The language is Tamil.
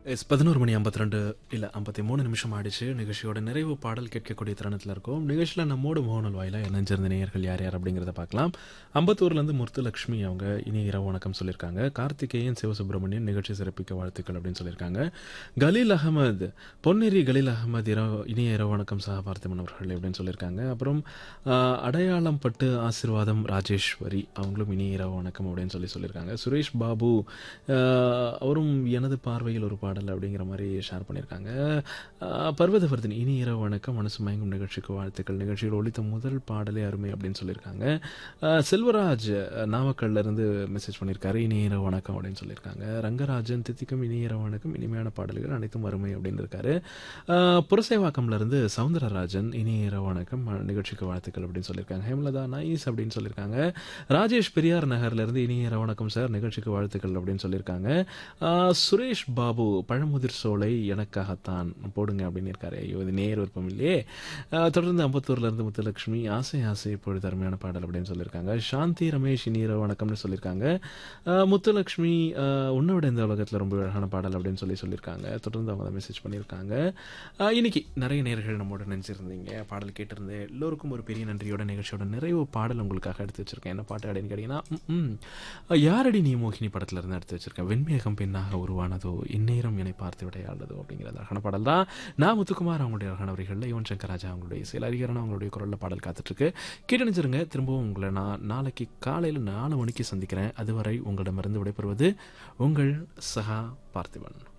எஸ் பதினோரு மணி ஐம்பத்தி ரெண்டு இல்லை ஐம்பத்தி மூணு நிமிஷம் ஆயிடுச்சு நிகழ்ச்சியோட நிறைவு பாடல் கேட்கக்கூடிய தருணத்தில் இருக்கும் நிகழ்ச்சியில் நம்மோடு மோகனல் வாயில இணைஞ்சிருந்த நேயர்கள் யார் யார் அப்படிங்கிறத பார்க்கலாம் அம்பத்தூர்லேருந்து முத்துலட்சுமி அவங்க இனி இரவு வணக்கம் சொல்லியிருக்காங்க கார்த்திகேயன் சிவசுப்பிரமணியன் நிகழ்ச்சி சிறப்பிக்க வாழ்த்துக்கள் அப்படின்னு சொல்லியிருக்காங்க கலீல் அகமது பொன்னேரி கலீல் அகமது இரவு இனிய இரவு வணக்கம் சக பார்த்திமன் அவர்கள் அப்படின்னு சொல்லியிருக்காங்க அப்புறம் ஆஹ், அடையாளம் பட்டு ஆசீர்வாதம் ராஜேஸ்வரி அவங்களும் இனிய இரவு வணக்கம் அப்படின்னு சொல்லி சொல்லியிருக்காங்க சுரேஷ் பாபு ஆஹ், அவரும் எனது பார்வையில் ஒரு பாடல் அப்படிங்கிற மாதிரி ஷேர் பண்ணியிருக்காங்க ஆஹ், பர்வதவர்தன் இனி இரவு வணக்கம் மனசு மயங்கும் நிகழ்ச்சிக்கு வாழ்த்துக்கள் நிகழ்ச்சியில் ஒழித்த முதல் பாடலே அருமை அப்படின்னு சொல்லியிருக்காங்க ஆஹ், செல்வராஜ் அஹ், நாமக்கல்ல இருந்து மெசேஜ் பண்ணியிருக்காரு இனி இரவு வணக்கம் அப்படின்னு சொல்லியிருக்காங்க ரங்கராஜன் தித்திக்கும் இனி இரவு வணக்கம் இனிமையான பாடல்கள் அனைத்தும் அருமை அப்படின்னு இருக்காரு ஆஹ், புரசைவாக்கம்ல இருந்து சவுந்தரராஜன் இனி இரவு வணக்கம் அஹ், நிகழ்ச்சிக்கு வாழ்த்துக்கள் அப்படின்னு சொல்லியிருக்காங்க ஹேமலதா நைஸ் அப்படின்னு சொல்லியிருக்காங்க ராஜேஷ் பெரியார் நகர்ல இருந்து இனிய இரவு வணக்கம் சார் நிகழ்ச்சிக்கு வாழ்த்துக்கள் அப்படின்னு சொல்லியிருக்காங்க ஆஹ், சுரேஷ் பாபு பழமுதிர் சோலை எனக்காகத்தான் போடுங்க அப்படின்னு இருக்காரு ஐயோ இது நேர் விருப்பம் இல்லையே ஆஹ், தொடர்ந்து அம்பத்தூர்ல இருந்து முத்துலட்சுமி ஆசை ஆசை இப்பொழுது அருமையான பாடல் அப்படின்னு சொல்லியிருக்காங்க சாந்தி ரமேஷ் இனி இரவு வணக்கம்னு சொல்லியிருக்காங்க ஆஹ், முத்துலட்சுமி ஆஹ், உன்னை விட இந்த உலகத்தில் ரொம்ப அழகான பாடல் அப்படின்னு சொல்லி சொல்லியிருக்காங்க தொடர்ந்து அவங்க மெசேஜ் பண்ணியிருக்காங்க ஆஹ், இன்னைக்கு நிறைய நேர்கள் நம்மோட நினைச்சிருந்தீங்க பாடல் கேட்டிருந்தேன் எல்லோருக்கும் ஒரு பெரிய நன்றியோட நிகழ்ச்சியோட நிறைவு பாடல் உங்களுக்காக எடுத்து வச்சிருக்கேன் என்ன பாட்டு அப்படின்னு கேட்டீங்கன்னா ம், ம். யாரடி நீ மோகினி படத்துல இருந்து எடுத்து வச்சிருக்கேன் வெண்மேகம் பெண்ணாக உருவானதோ இந்நேரம் என்னை பார்த்து விடையாளதோ அப்படிங்கிற அழகான பாடல் தான் நான் முத்துக்குமார் அவங்களுடைய அழகான வரிகளில் யுவன் சங்கர் ராஜா அவங்களுடைய இசையில் அறிகரன் அவங்களுடைய குரலில் பாடல் காத்துட்டு இருக்கு கேட்டணிச்சிருங்க திரும்பவும் உங்களை நான் நாளைக்கு காலையில் நாலு மணிக்கு சந்திக்கிறேன் அதுவரை உங்களிடமிருந்து விடைபெறுவது உங்கள் சகா பார்த்திபன்